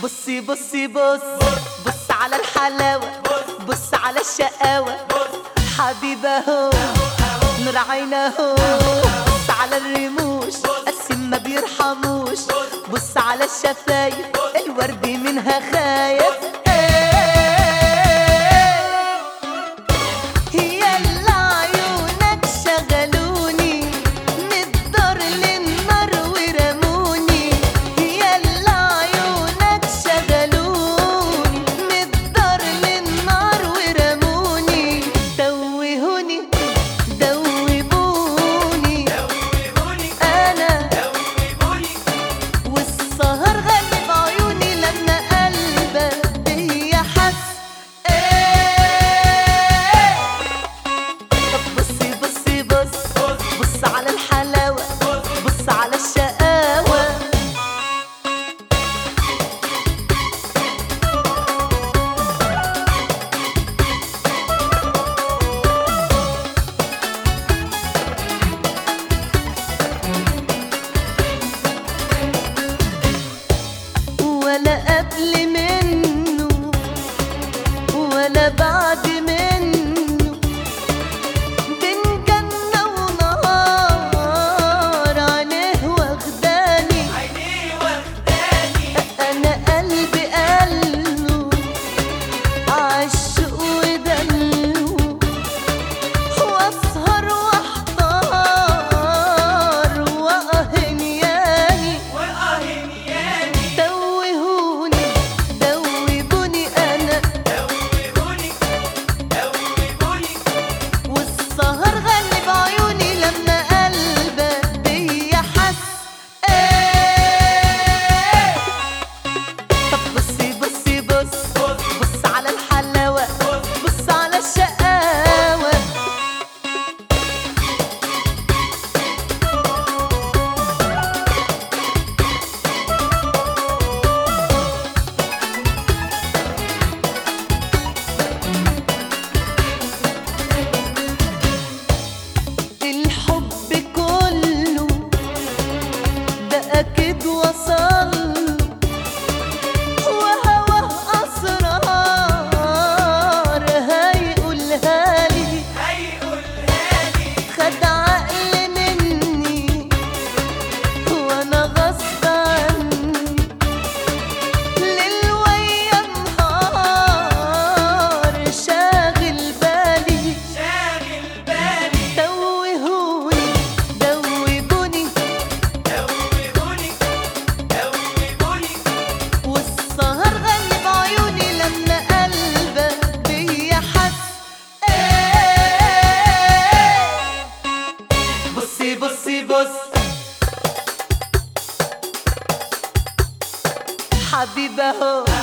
بصي بصي بص بص على الحلاوة بص على الشقاوة حبيبة هو نور عينه بص على الرموش قسم ما بيرحموش بص على الشفايف الورد منها خايف يلا عيونك شغلوني من الدار للنار ورموني يلا عيونك شغلوني من الدار للنار ورموني توهوني دوبوني انا والسهر غلب عيوني لما قلبك بيا حس ايه طب بصي بصي بص بص على الحلاوة بص على الشقاوة ولا قبل منه ولا بعد منه بين جنة ونهار عينيه واخداني أنا قلبي قاله عالشوق ودلو وأسهر وأحتار وأهنياني توهوني دوبوني أنا والسهر غلب عيوني لما قلبك بيا حس ايه طب بصي بصي بص بص على الحلاوة بص على الشقاوة الحب كله ده أكيد وصل وهواه أسرار هيقولها لي خد عقل مني وأنا غصب عني ليل ويا نهار شاغل بالي توهوني دوبوني والسهر غلب عيوني لما قلبك بيا حس ايه بصي بصي بص حبيبة هو